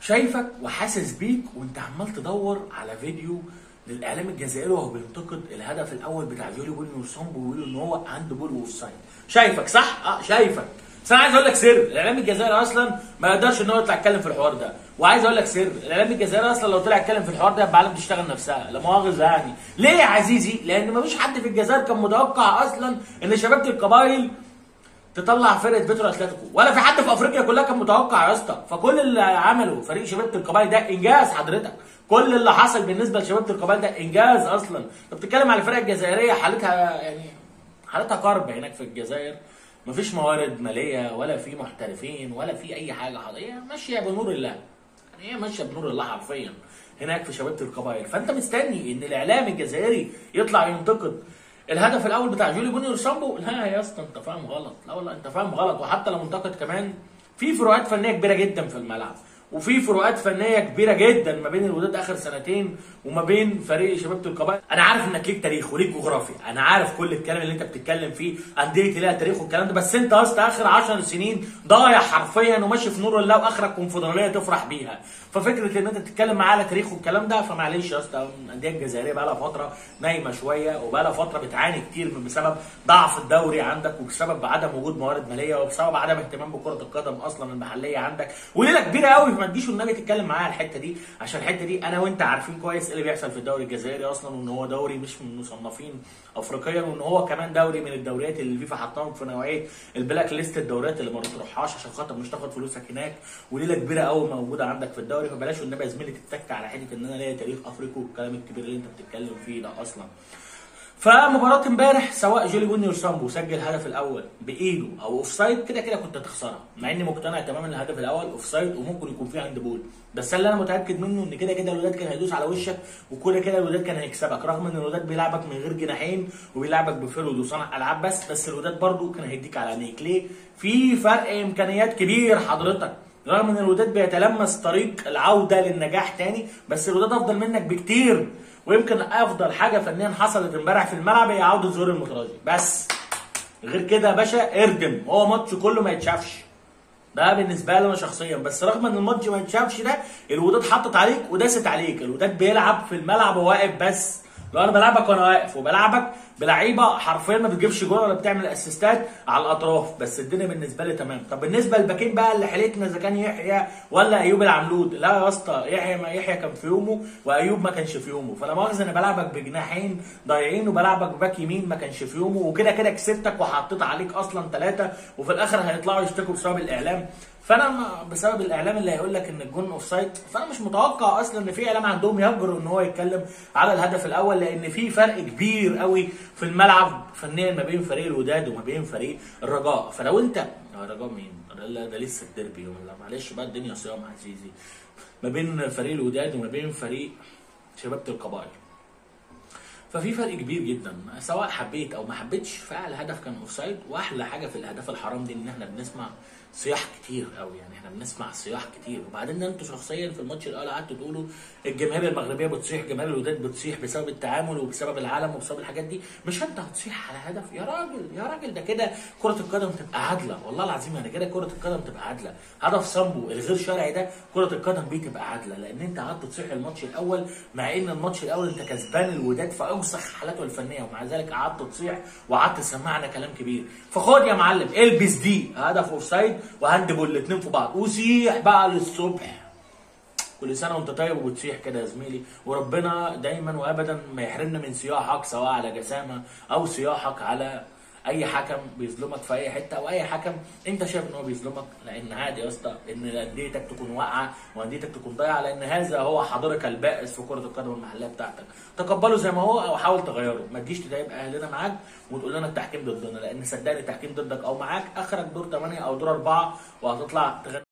شايفك وحاسس بيك وانت عمال تدور على فيديو للاعلام الجزائري وهو بينتقد الهدف الاول بتاع جولي بوني وسامبو ويقول ان هو عنده بول اوف سايد شايفك صح؟ اه شايفك بس انا عايز اقول لك سر الاعلام الجزائري اصلا ما يقدرش ان هو يطلع يتكلم في الحوار ده وعايز اقول لك سر الاعلام الجزائري اصلا لو طلع يتكلم في الحوار ده يبقى عالم تشتغل نفسها لا مؤاخذه يعني ليه يا عزيزي لان مفيش حد في الجزائر كان متوقع اصلا ان شباب القبائل تطلع فرقه بيترو اتلتيكو ولا في حد في افريقيا كلها كان متوقع يا اسطى فكل اللي عمله فريق شباب القبائل ده انجاز حضرتك كل اللي حصل بالنسبه لشباب القبائل ده انجاز اصلا انت بتتكلم على الفرق الجزائريه حالتها يعني حالتها كرب هناك في الجزائر مفيش موارد ماليه ولا في محترفين ولا في اي حاجه هي ماشيه بنور الله يعني هي ماشيه بنور الله حرفيا هناك في شباب القبائل فانت مستني ان الاعلام الجزائري يطلع ينتقد الهدف الاول بتاع جولي جونيور سامبو لا يا اسطى انت فاهم غلط لا والله انت فاهم غلط وحتى لو منتقد كمان في فروقات فنيه كبيره جدا في الملعب وفي فروقات فنيه كبيره جدا ما بين الوداد اخر سنتين وما بين فريق شباب القبائل انا عارف انك ليك تاريخ وليك جغرافيا انا عارف كل الكلام اللي انت بتتكلم فيه انديه ليها تاريخ والكلام ده بس انت اصلا اخر 10 سنين ضايع حرفيا وماشي في نور الله واخرك كونفدراليه تفرح بيها ففكره ان انت تتكلم معاه على تاريخ والكلام ده فمعلش يا اسطى الانديه الجزائريه بقى لها فتره نايمه شويه وبقى لها فتره بتعاني كتير من بسبب ضعف الدوري عندك وبسبب عدم وجود موارد ماليه وبسبب عدم اهتمام بكره القدم اصلا المحليه عندك وليله كبيره قوي فما تجيش والنبي تتكلم معايا على الحته دي عشان الحته دي انا وانت عارفين كويس ايه اللي بيحصل في الدوري الجزائري اصلا وان هو دوري مش من المصنفين افريقيا وان هو كمان دوري من الدوريات اللي الفيفا حطاهم في نوعيه البلاك ليست الدوريات اللي ما بتروحهاش عشان خاطر مش تاخد فلوسك هناك وليله كبيره قوي موجوده عندك في الدوري فبلاش والنبي يا زميلي تتك على حته ان انا ليا تاريخ افريقي والكلام الكبير اللي انت بتتكلم فيه ده اصلا فمباراة امبارح سواء جولي جونيور سامبو سجل الهدف الاول بايده او اوف سايد كده كده كنت هتخسرها مع اني مقتنع تماما ان الهدف الاول اوف سايد وممكن يكون فيه هاند بول بس اللي انا متاكد منه ان كده كده الوداد كان هيدوس على وشك وكده كده الوداد كان هيكسبك رغم ان الوداد بيلعبك من غير جناحين وبيلعبك بفرود وصانع العاب بس بس الوداد برده كان هيديك على عينيك ليه؟ في فرق امكانيات كبير حضرتك رغم ان الوداد بيتلمس طريق العوده للنجاح تاني بس الوداد افضل منك بكتير ويمكن افضل حاجه فنيا حصلت امبارح في الملعب هي عوده زهور المتراجي بس غير كده يا باشا اردم هو ماتش كله ما يتشافش ده بالنسبه لي انا شخصيا بس رغم ان الماتش ما يتشافش ده الوداد حطت عليك وداست عليك الوداد بيلعب في الملعب واقف بس لو انا بلعبك وانا واقف وبلعبك بلعيبه حرفيا ما بتجيبش جول ولا بتعمل اسيستات على الاطراف بس الدنيا بالنسبه لي تمام طب بالنسبه للباكين بقى اللي حالتنا اذا كان يحيى ولا ايوب العملود لا يا اسطى يحيى ما يحيى كان في يومه وايوب ما كانش في يومه فلا مؤاخذه انا بلعبك بجناحين ضايعين وبلعبك بباك يمين ما كانش في يومه وكده كده كسبتك وحطيت عليك اصلا ثلاثه وفي الاخر هيطلعوا يشتكوا بسبب الاعلام فانا بسبب الاعلام اللي هيقول لك ان الجون اوف سايد فانا مش متوقع اصلا ان في اعلام عندهم يجرؤ ان هو يتكلم على الهدف الاول لان في فرق كبير قوي في الملعب فنيا ما بين فريق الوداد وما بين فريق الرجاء فلو انت الرجاء مين؟ لا ده لسه الديربي لا معلش بقى الدنيا صيام عزيزي ما بين فريق الوداد وما بين فريق شباب القبائل ففي فرق كبير جدا سواء حبيت او ما حبيتش فالهدف كان اوف سايد واحلى حاجه في الاهداف الحرام دي ان احنا بنسمع صياح كتير قوي يعني احنا بنسمع صياح كتير وبعدين انتوا شخصيا في الماتش الاول قعدتوا تقولوا الجماهير المغربيه بتصيح جماهير الوداد بتصيح بسبب التعامل وبسبب العالم وبسبب الحاجات دي مش انت هتصيح على هدف يا راجل يا راجل ده كده كره القدم تبقى عادله والله العظيم يعني كده كره القدم تبقى عادله هدف سامبو الغير شرعي ده كره القدم دي تبقى عادله لان انت قعدت تصيح الماتش الاول مع ان الماتش الاول انت كسبان الوداد في اوسخ حالاته الفنيه ومع ذلك قعدت تصيح وقعدت تسمعنا كلام كبير فخد يا معلم البس دي هدف اوف سايد وهاند بول الاثنين في بعض وسيح بقى للصبح كل سنه وانت طيب وبتصيح كده يا زميلي وربنا دايما وابدا ما يحرمنا من صياحك سواء على جسامه او صياحك على اي حكم بيظلمك في اي حته او اي حكم انت شايف ان هو بيظلمك لان عادي يا اسطى ان انديتك تكون واقعه وانديتك تكون ضايعه لان هذا هو حضرتك البائس في كره القدم المحليه بتاعتك تقبله زي ما هو او حاول تغيره ما تجيش تتعب اهلنا معاك وتقول لنا التحكيم ضدنا لان صدقني التحكيم ضدك او معاك اخرك دور 8 او دور 4 وهتطلع تغني